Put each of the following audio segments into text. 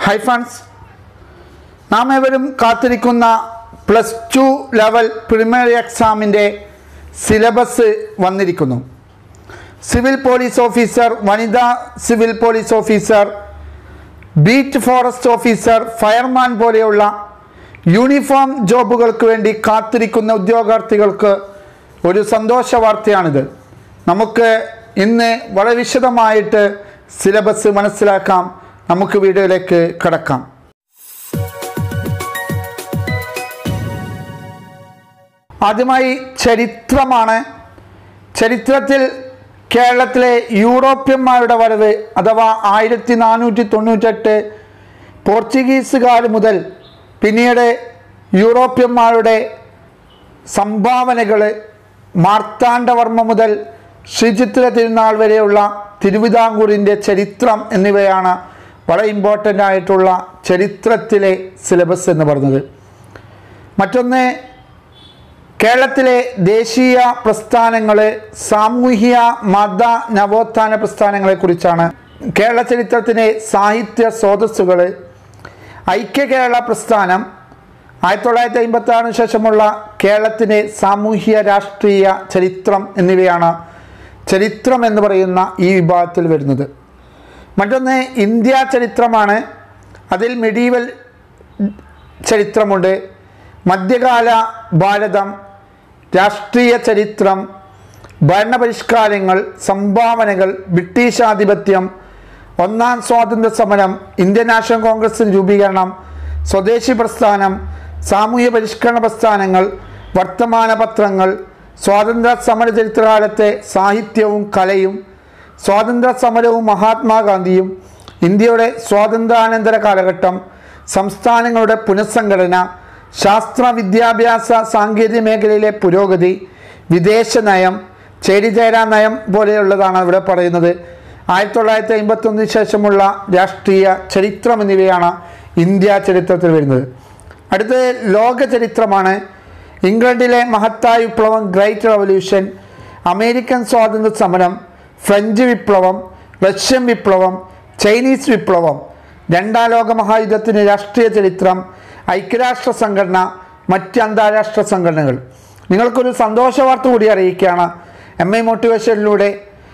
hi friends നാം ഏവരും കാത്തിരിക്കുന്ന പ്ലസ് ടു ലെവൽ പ്രിലിമിനറി എക്സാമിൻ്റെ സിലബസ് വന്നിരിക്കുന്നു സിവിൽ പോലീസ് ഓഫീസർ വനിതാ civil police officer beat forest officer fireman പോലെയുള്ള യൂണിഫോം ജോബുകൾക്ക് വേണ്ടി കാത്തിരിക്കുന്ന ഉദ്യോഗാർത്ഥികൾക്ക് ഒരു സന്തോഷ വാർത്തയാണിത് നമുക്ക് ഇന്ന് വളരെ വിശദമായിട്ട് സിലബസ് മനസ്സിലാക്കാം നമുക്ക് വീഡിയോയിലേക്ക് കടക്കാം ആദ്യമായി ചരിത്രമാണ് ചരിത്രത്തിൽ കേരളത്തിലെ യൂറോപ്യന്മാരുടെ വരവ് അഥവാ ആയിരത്തി നാനൂറ്റി തൊണ്ണൂറ്റെട്ട് പോർച്ചുഗീസുകാർ മുതൽ പിന്നീട് യൂറോപ്യന്മാരുടെ സംഭാവനകൾ മാർത്താണ്ഡവർമ്മ മുതൽ ശ്രീചിത്ര തിരുനാൾ വരെയുള്ള തിരുവിതാംകൂറിൻ്റെ ചരിത്രം എന്നിവയാണ് വളരെ ഇമ്പോർട്ടൻ്റ് ആയിട്ടുള്ള ചരിത്രത്തിലെ സിലബസ് എന്ന് പറഞ്ഞത് മറ്റൊന്ന് കേരളത്തിലെ ദേശീയ പ്രസ്ഥാനങ്ങൾ സാമൂഹ്യ മത നവോത്ഥാന പ്രസ്ഥാനങ്ങളെക്കുറിച്ചാണ് കേരള ചരിത്രത്തിലെ സാഹിത്യ സ്രോതസ്സുകൾ ഐക്യ കേരള പ്രസ്ഥാനം ആയിരത്തി തൊള്ളായിരത്തി അമ്പത്തി ആറിന് ശേഷമുള്ള കേരളത്തിൻ്റെ സാമൂഹ്യ രാഷ്ട്രീയ ചരിത്രം എന്നിവയാണ് ചരിത്രം എന്ന് പറയുന്ന ഈ വിഭാഗത്തിൽ വരുന്നത് മറ്റൊന്ന് ഇന്ത്യ ചരിത്രമാണ് അതിൽ മെഡീവൽ ചരിത്രമുണ്ട് മധ്യകാല ഭാരതം രാഷ്ട്രീയ ചരിത്രം ഭരണപരിഷ്കാരങ്ങൾ സംഭാവനകൾ ബ്രിട്ടീഷ് ആധിപത്യം ഒന്നാം സ്വാതന്ത്ര്യ സമരം ഇന്ത്യൻ നാഷണൽ കോൺഗ്രസിന് രൂപീകരണം സ്വദേശി പ്രസ്ഥാനം സാമൂഹ്യ പരിഷ്കരണ പ്രസ്ഥാനങ്ങൾ വർത്തമാന പത്രങ്ങൾ സ്വാതന്ത്ര്യ സമര ചരിത്രകാലത്തെ സാഹിത്യവും കലയും സ്വാതന്ത്ര്യ സമരവും മഹാത്മാഗാന്ധിയും ഇന്ത്യയുടെ സ്വാതന്ത്ര്യാനന്തര കാലഘട്ടം സംസ്ഥാനങ്ങളുടെ പുനഃസംഘടന ശാസ്ത്ര വിദ്യാഭ്യാസ സാങ്കേതിക മേഖലയിലെ പുരോഗതി വിദേശ നയം ചേരിചേരാ നയം പോലെയുള്ളതാണ് ഇവിടെ പറയുന്നത് ആയിരത്തി തൊള്ളായിരത്തി അമ്പത്തൊന്നിന് ശേഷമുള്ള രാഷ്ട്രീയ ചരിത്രം എന്നിവയാണ് ഇന്ത്യ ചരിത്രത്തിൽ വരുന്നത് അടുത്തത് ലോക ചരിത്രമാണ് ഇംഗ്ലണ്ടിലെ മഹത്തായ വിപ്ലവം ഗ്രേറ്റ് റവല്യൂഷൻ അമേരിക്കൻ സ്വാതന്ത്ര്യ സമരം ഫ്രഞ്ച് വിപ്ലവം റഷ്യൻ വിപ്ലവം ചൈനീസ് വിപ്ലവം രണ്ടാം ലോക മഹായുദ്ധത്തിന് രാഷ്ട്രീയ ചരിത്രം ഐക്യരാഷ്ട്ര സംഘടന മറ്റ് അന്താരാഷ്ട്ര സംഘടനകൾ നിങ്ങൾക്കൊരു സന്തോഷ വാർത്ത കൂടി അറിയിക്കുകയാണ് എം ഐ മോട്ടിവേഷനിലൂടെ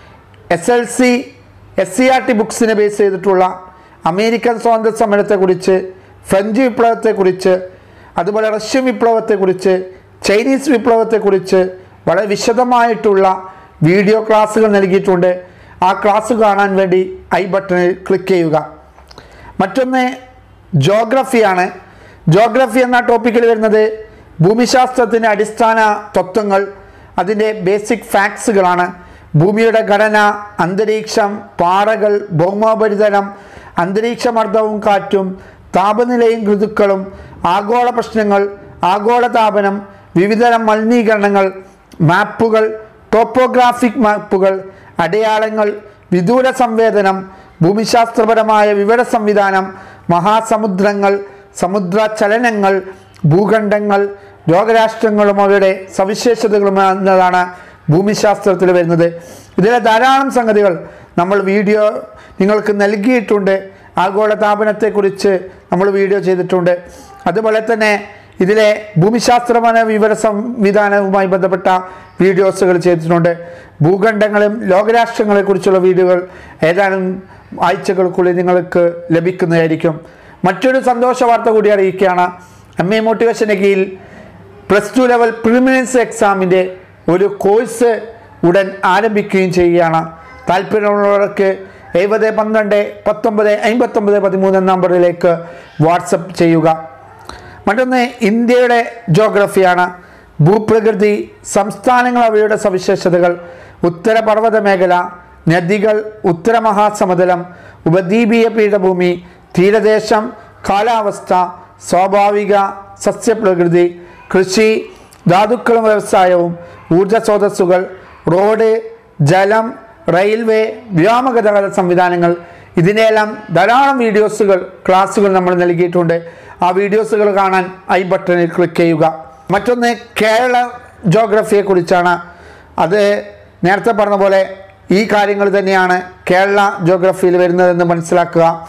S L C S C R T ബുക്സിനെ ബേസ് ചെയ്തിട്ടുള്ള അമേരിക്കൻ സ്വാതന്ത്ര്യ സമരത്തെക്കുറിച്ച് ഫ്രഞ്ച് വിപ്ലവത്തെക്കുറിച്ച് അതുപോലെ റഷ്യൻ വിപ്ലവത്തെക്കുറിച്ച് ചൈനീസ് വിപ്ലവത്തെക്കുറിച്ച് വളരെ വിശദമായിട്ടുള്ള വീഡിയോ ക്ലാസ്സുകൾ നൽകിയിട്ടുണ്ട് ആ ക്ലാസ് കാണാൻ വേണ്ടി ഐ ബട്ടണിൽ ക്ലിക്ക് ചെയ്യുക മറ്റൊന്ന് ജോഗ്രഫിയാണ് ജോഗ്രഫി എന്ന ടോപ്പിക്കിൽ വരുന്നത് ഭൂമിശാസ്ത്രത്തിൻ്റെ അടിസ്ഥാന തത്വങ്ങൾ അതിൻ്റെ ബേസിക് ഫാക്ട്സുകളാണ് ഭൂമിയുടെ ഘടന അന്തരീക്ഷം പാറകൾ ഭൗമോപരിതലം അന്തരീക്ഷമർദ്ദവും കാറ്റും താപനിലയും ഋതുക്കളും ആഗോള പ്രശ്നങ്ങൾ ആഗോളതാപനം വിവിധതരം മലിനീകരണങ്ങൾ മാപ്പുകൾ ടോപ്പോഗ്രാഫിക് മാപ്പുകൾ അടയാളങ്ങൾ വിദൂര സംവേദനം ഭൂമിശാസ്ത്രപരമായ വിവര സംവിധാനം മഹാസമുദ്രങ്ങൾ സമുദ്ര ചലനങ്ങൾ ഭൂഖണ്ഡങ്ങൾ ലോകരാഷ്ട്രങ്ങളും അവയുടെ സവിശേഷതകളും എന്നതാണ് ഭൂമിശാസ്ത്രത്തിൽ വരുന്നത് ഇതിലെ ധാരാളം സംഗതികൾ നമ്മൾ വീഡിയോ നിങ്ങൾക്ക് നൽകിയിട്ടുണ്ട് ആഗോളതാപനത്തെക്കുറിച്ച് നമ്മൾ വീഡിയോ ചെയ്തിട്ടുണ്ട് അതുപോലെ തന്നെ ഇതിലെ ഭൂമിശാസ്ത്രപര വിവര സംവിധാനവുമായി ബന്ധപ്പെട്ട വീഡിയോസുകൾ ചെയ്തിട്ടുണ്ട് ഭൂഖണ്ഡങ്ങളും ലോകരാഷ്ട്രങ്ങളെക്കുറിച്ചുള്ള വീഡിയോകൾ ഏതാനും ആഴ്ചകൾക്കുള്ളിൽ നിങ്ങൾക്ക് ലഭിക്കുന്നതായിരിക്കും മറ്റൊരു സന്തോഷ വാർത്ത കൂടി അറിയിക്കുകയാണ് എം എ മോട്ടിവേഷന് കീഴിൽ പ്ലസ് ടു ലെവൽ പ്രിലിമിനൻസ് എക്സാമിൻ്റെ ഒരു കോഴ്സ് ഉടൻ ആരംഭിക്കുകയും ചെയ്യുകയാണ് താല്പര്യമുള്ളവർക്ക് എഴുപത് പന്ത്രണ്ട് പത്തൊമ്പത് അമ്പത്തൊമ്പത് പതിമൂന്ന് നമ്പറിലേക്ക് വാട്സപ്പ് ചെയ്യുക മറ്റൊന്ന് ഇന്ത്യയുടെ ജോഗ്രഫിയാണ് ഭൂപ്രകൃതി സംസ്ഥാനങ്ങൾ അവയുടെ സവിശേഷതകൾ ഉത്തരപർവ്വത മേഖല നദികൾ ഉത്തരമഹാസമതലം ഉപദ്വീപീയ പീഠഭൂമി തീരദേശം കാലാവസ്ഥ സ്വാഭാവിക സസ്യപ്രകൃതി കൃഷി ധാതുക്കളും വ്യവസായവും ഊർജ സ്രോതസ്സുകൾ റോഡ് ജലം റെയിൽവേ വ്യോമഗതാഗത സംവിധാനങ്ങൾ ഇതിനെല്ലാം ധാരാളം വീഡിയോസുകൾ ക്ലാസ്സുകൾ നമ്മൾ നൽകിയിട്ടുണ്ട് ആ വീഡിയോസുകൾ കാണാൻ ഐ ബട്ടണിൽ ക്ലിക്ക് ചെയ്യുക മറ്റൊന്ന് കേരള ജോഗ്രഫിയെക്കുറിച്ചാണ് അത് നേരത്തെ പറഞ്ഞ പോലെ ഈ കാര്യങ്ങൾ തന്നെയാണ് കേരള ജോഗ്രഫിയിൽ വരുന്നതെന്ന് മനസ്സിലാക്കുക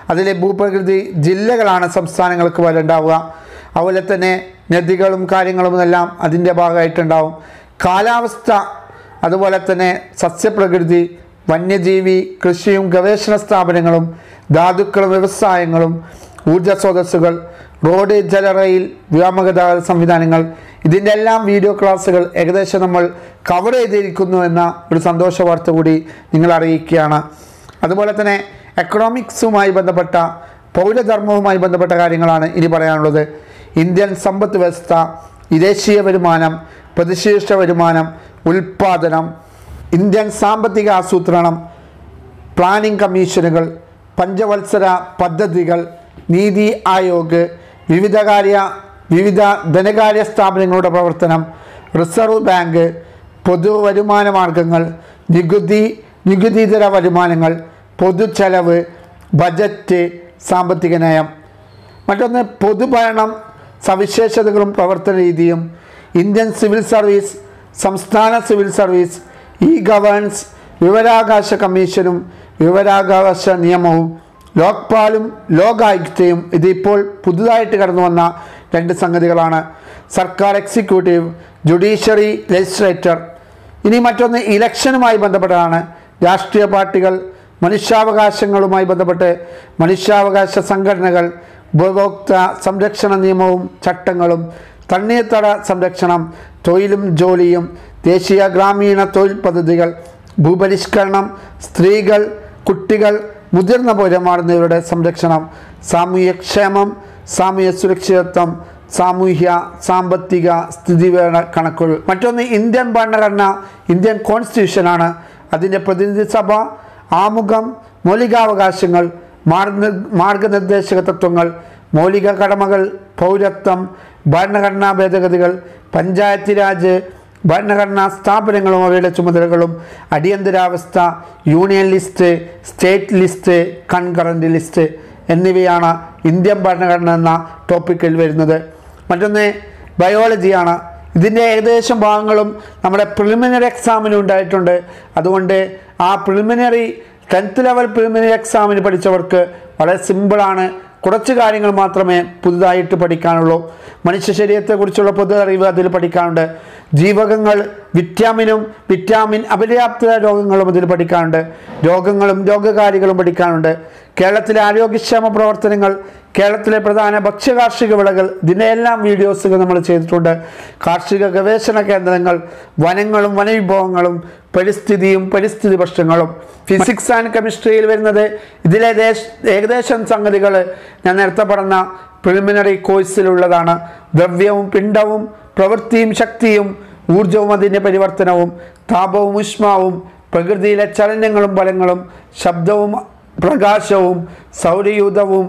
അതിലെ ഭൂപ്രകൃതി ജില്ലകളാണ് സംസ്ഥാനങ്ങൾക്ക് വരണ്ടാവുക അതുപോലെ തന്നെ നദികളും കാര്യങ്ങളും എല്ലാം അതിൻ്റെ ഭാഗമായിട്ടുണ്ടാവും കാലാവസ്ഥ അതുപോലെ തന്നെ സസ്യപ്രകൃതി വന്യജീവി കൃഷിയും ഗവേഷണ സ്ഥാപനങ്ങളും ധാതുക്കളും വ്യവസായങ്ങളും ഊർജ സ്രോതസ്സുകൾ റോഡ് ജല റെയിൽ വ്യോമഗതാഗത സംവിധാനങ്ങൾ ഇതിൻ്റെ എല്ലാം വീഡിയോ ക്ലാസ്സുകൾ ഏകദേശം നമ്മൾ കവർ ചെയ്തിരിക്കുന്നു എന്ന ഒരു സന്തോഷ വാർത്ത കൂടി നിങ്ങൾ അറിയിക്കുകയാണ് അതുപോലെ തന്നെ എക്കണോമിക്സുമായി ബന്ധപ്പെട്ട പൗരധർമ്മവുമായി ബന്ധപ്പെട്ട കാര്യങ്ങളാണ് ഇനി പറയാനുള്ളത് ഇന്ത്യൻ സമ്പദ് വ്യവസ്ഥ വിദേശീയ വരുമാനം പ്രതിശീർഷ വരുമാനം ഉൽപ്പാദനം ഇന്ത്യൻ സാമ്പത്തിക ആസൂത്രണം പ്ലാനിംഗ് കമ്മീഷനുകൾ പഞ്ചവത്സര പദ്ധതികൾ നീതി ആയോഗ് വിവിധ കാര്യ വിവിധ ധനകാര്യ സ്ഥാപനങ്ങളുടെ പ്രവർത്തനം റിസർവ് ബാങ്ക് പൊതുവരുമാന മാർഗങ്ങൾ നികുതി നികുതിതര വരുമാനങ്ങൾ പൊതുച്ചെലവ് ബജറ്റ് സാമ്പത്തിക നയം മറ്റൊന്ന് പൊതുഭരണം സവിശേഷതകളും പ്രവർത്തന രീതിയും ഇന്ത്യൻ സിവിൽ സർവീസ് സംസ്ഥാന സിവിൽ സർവീസ് ഇ ഗവേൺസ് വിവരാവകാശ കമ്മീഷനും വിവരാവകാശ നിയമവും ലോക്പാലും ലോകായുക്തയും ഇതിപ്പോൾ പുതുതായിട്ട് കടന്നു വന്ന രണ്ട് സംഗതികളാണ് സർക്കാർ എക്സിക്യൂട്ടീവ് ജുഡീഷ്യറി ലെജിസ്ലേറ്റർ ഇനി മറ്റൊന്ന് ഇലക്ഷനുമായി ബന്ധപ്പെട്ടതാണ് രാഷ്ട്രീയ പാർട്ടികൾ മനുഷ്യാവകാശങ്ങളുമായി ബന്ധപ്പെട്ട് മനുഷ്യാവകാശ സംഘടനകൾ ഉപഭോക്തൃ സംരക്ഷണ നിയമവും ചട്ടങ്ങളും തണ്ണീർത്തട സംരക്ഷണം തൊഴിലും ജോലിയും ദേശീയ ഗ്രാമീണ തൊഴിൽ പദ്ധതികൾ ഭൂപരിഷ്കരണം സ്ത്രീകൾ കുട്ടികൾ മുതിർന്ന പൗരന്മാർ സംരക്ഷണം സാമൂഹ്യക്ഷേമം സാമൂഹ്യ സുരക്ഷിതത്വം സാമൂഹ്യ സാമ്പത്തിക സ്ഥിതിവിവര കണക്കുകൾ മറ്റൊന്ന് ഇന്ത്യൻ ഭരണഘടന ഇന്ത്യൻ കോൺസ്റ്റിറ്റ്യൂഷനാണ് അതിൻ്റെ പ്രതിനിധി സഭ ആമുഖം മൗലികാവകാശങ്ങൾ മാർഗ മാർഗനിർദ്ദേശക തത്വങ്ങൾ മൗലിക കടമകൾ പൗരത്വം ഭരണഘടനാ ഭേദഗതികൾ പഞ്ചായത്ത് രാജ് ഭരണഘടനാ സ്ഥാപനങ്ങളും അവയുടെ ചുമതലകളും അടിയന്തരാവസ്ഥ union list state list concurrent list എന്നിവയാണ് ഇന്ത്യൻ ഭരണഘടന എന്ന ടോപ്പിക്കിൽ വരുന്നത് മറ്റൊന്ന് ബയോളജിയാണ് ഇതിൻ്റെ ഏകദേശം ഭാഗങ്ങളും നമ്മുടെ പ്രിലിമിനറി എക്സാമിന് ഉണ്ടായിട്ടുണ്ട് അതുകൊണ്ട് ആ പ്രിലിമിനറി ടെൻത്ത് ലെവൽ പ്രിലിമിനറി എക്സാമിന് പഠിച്ചവർക്ക് വളരെ സിമ്പിളാണ് കുറച്ച് കാര്യങ്ങൾ മാത്രമേ പുതുതായിട്ട് പഠിക്കാനുള്ളൂ മനുഷ്യ ശരീരത്തെക്കുറിച്ചുള്ള പൊതു അറിവ് അതിൽ പഠിക്കാനുണ്ട് ജീവകങ്ങൾ വിറ്റാമിനും വിറ്റാമിൻ അപര്യാപ്തത രോഗങ്ങളും അതിൽ പഠിക്കാനുണ്ട് രോഗങ്ങളും രോഗകാരികളും പഠിക്കാനുണ്ട് കേരളത്തിലെ ആരോഗ്യക്ഷേമ പ്രവർത്തനങ്ങൾ കേരളത്തിലെ പ്രധാന ഭക്ഷ്യകാർഷിക വിളകൾ ഇതിൻ്റെ എല്ലാം വീഡിയോസുകൾ നമ്മൾ ചെയ്തിട്ടുണ്ട് കാർഷിക ഗവേഷണ കേന്ദ്രങ്ങൾ വനങ്ങളും വനവിഭവങ്ങളും പരിസ്ഥിതിയും പരിസ്ഥിതി പ്രശ്നങ്ങളും ഫിസിക്സ് ആൻഡ് കെമിസ്ട്രിയിൽ വരുന്നത് ഇതിലെ ദേശ- ഏകദേശം സംഗതികൾ ഞാൻ നേരത്തെ പറഞ്ഞ പ്രിലിമിനറി കോഴ്സിലുള്ളതാണ് ദ്രവ്യവും പിണ്ഡവും പ്രവൃത്തിയും ശക്തിയും ഊർജവും അതിൻ്റെ പരിവർത്തനവും താപവും ഉഷ്മാവും പ്രകൃതിയിലെ ചലനങ്ങളും ഫലങ്ങളും ശബ്ദവും പ്രകാശവും സൗരയൂഥവും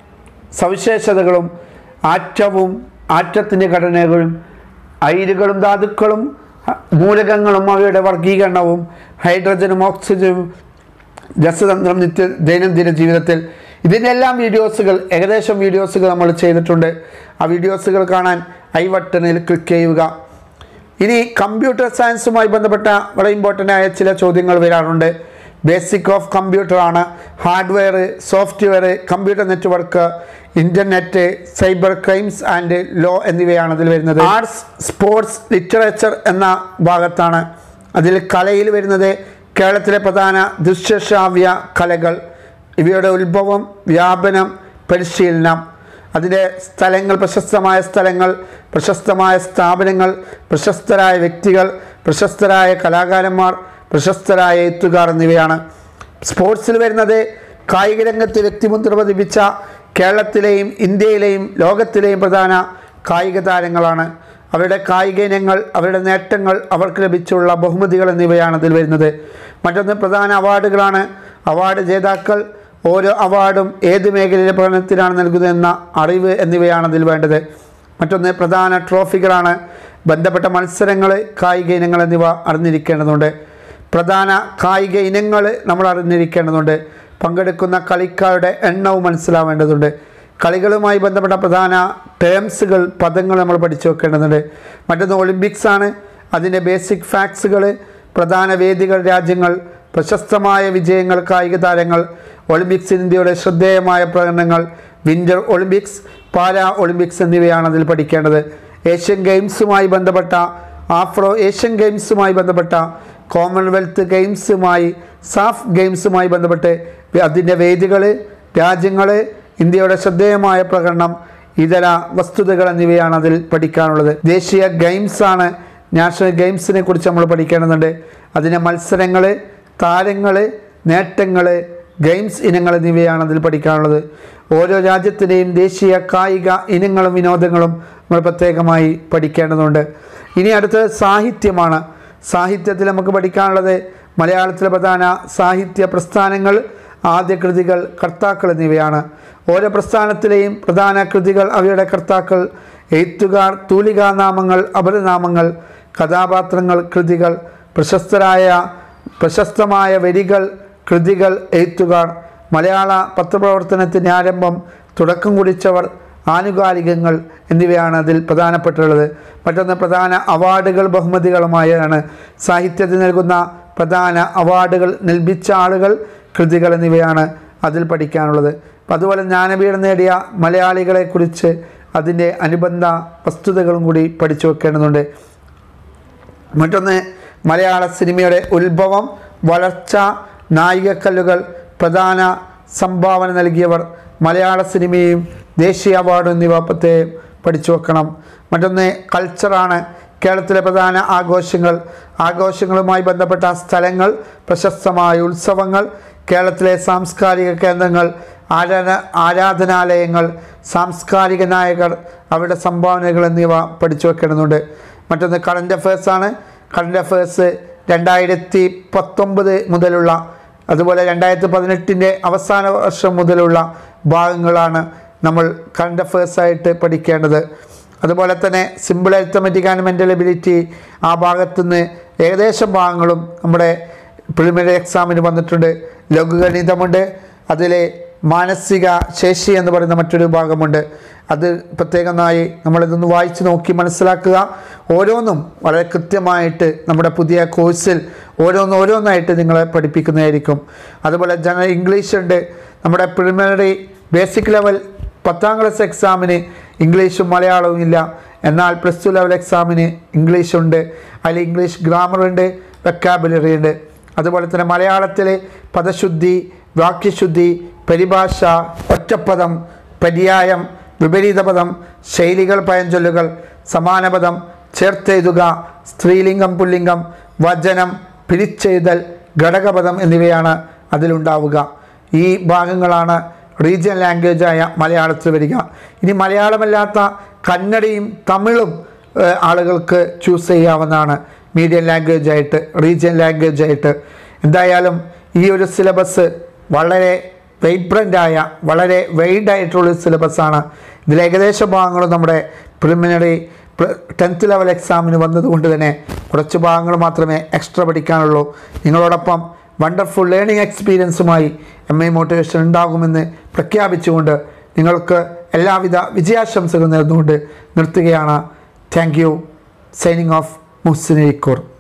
സവിശേഷതകളും ആറ്റവും ആറ്റത്തിൻ്റെ ഘടനകളും അയിരുകളും ധാതുക്കളും അ- മൂലകങ്ങളും അവയുടെ വർഗീകരണവും ഹൈഡ്രജനും ഓക്സിജനും രസതന്ത്രം നിത്യ ദൈനംദിന ജീവിതത്തിൽ ഇതിൻ്റെ എല്ലാം വീഡിയോസുകൾ ഏകദേശം വീഡിയോസുകൾ നമ്മൾ ചെയ്തിട്ടുണ്ട് ആ വീഡിയോസുകൾ കാണാൻ ഐ ബട്ടണിൽ ക്ലിക്ക് ചെയ്യുക ഇനി കമ്പ്യൂട്ടർ സയൻസുമായി ബന്ധപ്പെട്ട വളരെ ഇമ്പോർട്ടൻ്റ് ആയ ചില ചോദ്യങ്ങൾ വരാറുണ്ട് ബേസിക് ഓഫ് കമ്പ്യൂട്ടർ ആണ് hardware software computer network internet cyber crimes and law എന്നിവയാണ് അതിൽ വരുന്നത് ആർട്സ് സ്പോർട്സ് ലിറ്ററേച്ചർ എന്ന ഭാഗത്താണ് അതിൽ കലയിൽ വരുന്നത് കേരളത്തിലെ പ്രധാന ദൃശ്യശ്രാവ്യ കലകൾ ഇവയുടെ ഉത്ഭവം വ്യാപനം പരിശീലനം അതിൻ്റെ സ്ഥലങ്ങൾ പ്രശസ്തമായ സ്ഥലങ്ങൾ പ്രശസ്തമായ സ്ഥാപനങ്ങൾ പ്രശസ്തരായ വ്യക്തികൾ പ്രശസ്തരായ കലാകാരന്മാർ പ്രശസ്തരായ എഴുത്തുകാർ എന്നിവയാണ് സ്പോർട്സിൽ വരുന്നത് കായിക രംഗത്ത് വ്യക്തിമുദ്ര പതിപ്പിച്ച കേരളത്തിലെയും ഇന്ത്യയിലെയും ലോകത്തിലെയും പ്രധാന കായിക താരങ്ങളാണ് അവരുടെ കായിക ഇനങ്ങൾ അവരുടെ നേട്ടങ്ങൾ അവർക്ക് ലഭിച്ചുള്ള ബഹുമതികൾ എന്നിവയാണ് അതിൽ വരുന്നത് മറ്റൊന്ന് പ്രധാന അവാർഡുകളാണ് അവാർഡ് ജേതാക്കൾ ഓരോ അവാർഡും ഏത് മേഖലയിലെ പഠനത്തിനാണ് നൽകുന്നതെന്ന അറിവ് എന്നിവയാണ് അതിൽ വേണ്ടത് മറ്റൊന്ന് പ്രധാന ട്രോഫികളാണ് ബന്ധപ്പെട്ട മത്സരങ്ങൾ കായിക ഇനങ്ങൾ എന്നിവ അറിഞ്ഞിരിക്കേണ്ടതുണ്ട് പ്രധാന കായിക ഇനങ്ങൾ നമ്മൾ അറിഞ്ഞിരിക്കേണ്ടതുണ്ട് പങ്കെടുക്കുന്ന കളിക്കാരുടെ എണ്ണവും മനസ്സിലാവേണ്ടതുണ്ട് കളികളുമായി ബന്ധപ്പെട്ട പ്രധാന ടേംസുകൾ പദങ്ങൾ നമ്മൾ പഠിച്ചു വെക്കേണ്ടതുണ്ട് മറ്റൊന്ന് ഒളിമ്പിക്സ് ആണ് അതിൻ്റെ ബേസിക് ഫാക്ട്സുകൾ പ്രധാന വേദികൾ രാജ്യങ്ങൾ പ്രശസ്തമായ വിജയങ്ങൾ കായിക താരങ്ങൾ ഒളിമ്പിക്സിൽ ഇന്ത്യയുടെ ശ്രദ്ധേയമായ പ്രകടനങ്ങൾ വിൻ്റർ ഒളിമ്പിക്സ് പാരാ ഒളിമ്പിക്സ് എന്നിവയാണ് അതിൽ പഠിക്കേണ്ടത് ഏഷ്യൻ ഗെയിംസുമായി ബന്ധപ്പെട്ട ആഫ്രോ ഏഷ്യൻ ഗെയിംസുമായി ബന്ധപ്പെട്ട കോമൺവെൽത്ത് ഗെയിംസുമായി സാഫ് ഗെയിംസുമായി ബന്ധപ്പെട്ട് അതിൻ്റെ വേദികൾ രാജ്യങ്ങൾ ഇന്ത്യയുടെ ശ്രദ്ധേയമായ പ്രകടനം ഇതര വസ്തുതകൾ എന്നിവയാണ് അതിൽ പഠിക്കാനുള്ളത് ദേശീയ ഗെയിംസാണ് നാഷണൽ ഗെയിംസിനെ കുറിച്ച് നമ്മൾ പഠിക്കേണ്ടതുണ്ട് അതിൻ്റെ മത്സരങ്ങൾ താരങ്ങൾ നേട്ടങ്ങൾ ഗെയിംസ് ഇനങ്ങൾ എന്നിവയാണ് അതിൽ പഠിക്കാനുള്ളത് ഓരോ രാജ്യത്തിൻ്റെയും ദേശീയ കായിക ഇനങ്ങളും വിനോദങ്ങളും നമ്മൾ പ്രത്യേകമായി പഠിക്കേണ്ടതുണ്ട് ഇനി അടുത്തത് സാഹിത്യമാണ് സാഹിത്യത്തിൽ നമുക്ക് പഠിക്കാനുള്ളത് മലയാളത്തിലെ പ്രധാന സാഹിത്യ പ്രസ്ഥാനങ്ങൾ ആദ്യ കൃതികൾ കർത്താക്കൾ എന്നിവയാണ് ഓരോ പ്രസ്ഥാനത്തിലെയും പ്രധാന കൃതികൾ അവയുടെ കർത്താക്കൾ എഴുത്തുകാർ തൂലികാനാമങ്ങൾ അപരനാമങ്ങൾ കഥാപാത്രങ്ങൾ കൃതികൾ പ്രശസ്തരായ പ്രശസ്തമായ വരികൾ കൃതികൾ എഴുത്തുകാർ മലയാള പത്രപ്രവർത്തനത്തിൻ്റെ ആരംഭം തുടക്കം കുറിച്ചവർ ആനുകാലികങ്ങൾ എന്നിവയാണ് അതിൽ പ്രധാനപ്പെട്ടുള്ളത് മറ്റൊന്ന് പ്രധാന അവാർഡുകൾ ബഹുമതികളുമായാണ് സാഹിത്യത്തിന് നൽകുന്ന പ്രധാന അവാർഡുകൾ നൽപിച്ച ആളുകൾ കൃതികൾ എന്നിവയാണ് അതിൽ പഠിക്കാനുള്ളത് അപ്പം അതുപോലെ ജ്ഞാനപീഠം നേടിയ മലയാളികളെക്കുറിച്ച് അതിൻ്റെ അനുബന്ധ വസ്തുതകളും കൂടി പഠിച്ചു വെക്കേണ്ടതുണ്ട് മറ്റൊന്ന് മലയാള സിനിമയുടെ ഉത്ഭവം വളർച്ച നായികക്കല്ലുകൾ പ്രധാന സംഭാവന നൽകിയവർ മലയാള സിനിമയും ദേശീയ അവാർഡ് എന്നിവ പ്രത്യേകം പഠിച്ചു വെക്കണം മറ്റൊന്ന് കൾച്ചറാണ് കേരളത്തിലെ പ്രധാന ആഘോഷങ്ങൾ ആഘോഷങ്ങളുമായി ബന്ധപ്പെട്ട സ്ഥലങ്ങൾ പ്രശസ്തമായ ഉത്സവങ്ങൾ കേരളത്തിലെ സാംസ്കാരിക കേന്ദ്രങ്ങൾ ആരാധന ആരാധനാലയങ്ങൾ സാംസ്കാരിക നായകർ അവരുടെ സംഭാവനകൾ എന്നിവ പഠിച്ചു വെക്കേണ്ടതുണ്ട് മറ്റൊന്ന് കറണ്ട് അഫയേഴ്സാണ് കറണ്ട് അഫയേഴ്സ് രണ്ടായിരത്തി പത്തൊമ്പത് മുതലുള്ള അതുപോലെ രണ്ടായിരത്തി പതിനെട്ടിൻ്റെ അവസാന വർഷം മുതലുള്ള ഭാഗങ്ങളാണ് നമ്മൾ കറണ്ട് അഫയേഴ്സായിട്ട് പഠിക്കേണ്ടത് അതുപോലെ തന്നെ simple arithmetic and mental ability ആ ഭാഗത്തുനിന്ന് ഏകദേശം ഭാഗങ്ങളും നമ്മുടെ പ്രിലിമിനറി എക്സാമിന് വന്നിട്ടുണ്ട് ലഘുഗണിതമുണ്ട് അതിലെ മാനസിക ശേഷി എന്ന് പറയുന്ന മറ്റൊരു ഭാഗമുണ്ട് അത് പ്രത്യേകമായി നമ്മളിതൊന്ന് വായിച്ച് നോക്കി മനസ്സിലാക്കുക ഓരോന്നും വളരെ കൃത്യമായിട്ട് നമ്മുടെ പുതിയ കോഴ്സിൽ ഓരോന്ന് ഓരോന്നായിട്ട് നിങ്ങളെ പഠിപ്പിക്കുന്നതായിരിക്കും അതുപോലെ ജനറൽ ഇംഗ്ലീഷ് ഉണ്ട് നമ്മുടെ പ്രിലിമിനറി ബേസിക് ലെവൽ പത്താം ക്ലാസ് എക്സാമിന് ഇംഗ്ലീഷും മലയാളവും ഇല്ല എന്നാൽ പ്ലസ് ടു ലെവൽ എക്സാമിന് ഇംഗ്ലീഷുണ്ട് അതിൽ ഇംഗ്ലീഷ് ഗ്രാമർ ഉണ്ട് വെക്കാബുലറി ഉണ്ട് അതുപോലെ തന്നെ മലയാളത്തിലെ പദശുദ്ധി വാക്യശുദ്ധി പരിഭാഷ ഒറ്റപ്പദം പര്യായം വിപരീത പദം ശൈലികൾ പയഞ്ചൊല്ലുകൾ സമാനപദം ചേർത്തെഴുതുക സ്ത്രീലിംഗം പുല്ലിംഗം വചനം പിരിച്ചെഴുതൽ ഘടകപദം എന്നിവയാണ് അതിലുണ്ടാവുക ഈ ഭാഗങ്ങളാണ് റീജിയൻ ലാംഗ്വേജായ മലയാളത്തിൽ വരിക ഇനി മലയാളമല്ലാത്ത കന്നഡയും തമിഴും ഏഹ്, ആളുകൾക്ക് ചൂസ് ചെയ്യാവുന്നതാണ് മീഡിയം ലാംഗ്വേജ് ആയിട്ട് റീജിയൻ ലാംഗ്വേജ് ആയിട്ട് എന്തായാലും ഈ ഒരു സിലബസ് വളരെ വൈബ്രൻ്റായ വളരെ വൈഡ് ആയിട്ടുള്ള സിലബസാണ് ഇതിൽ ഏകദേശ ഭാഗങ്ങളും നമ്മുടെ പ്രിലിമിനറി ടെൻത്ത് ലെവൽ എക്സാമിന് വന്നതുകൊണ്ട് തന്നെ കുറച്ച് ഭാഗങ്ങൾ മാത്രമേ എക്സ്ട്രാ പഠിക്കാനുള്ളൂ നിങ്ങളോടൊപ്പം വണ്ടർഫുൾ ലേണിംഗ് എക്സ്പീരിയൻസുമായി എം എ മോട്ടിവേഷൻ ഉണ്ടാകുമെന്ന് പ്രഖ്യാപിച്ചുകൊണ്ട് നിങ്ങൾക്ക് എല്ലാവിധ വിജയാശംസകൾ നേർന്നുകൊണ്ട് നിർത്തുകയാണ് thank you signing off Muhsin ഇക്കൂർ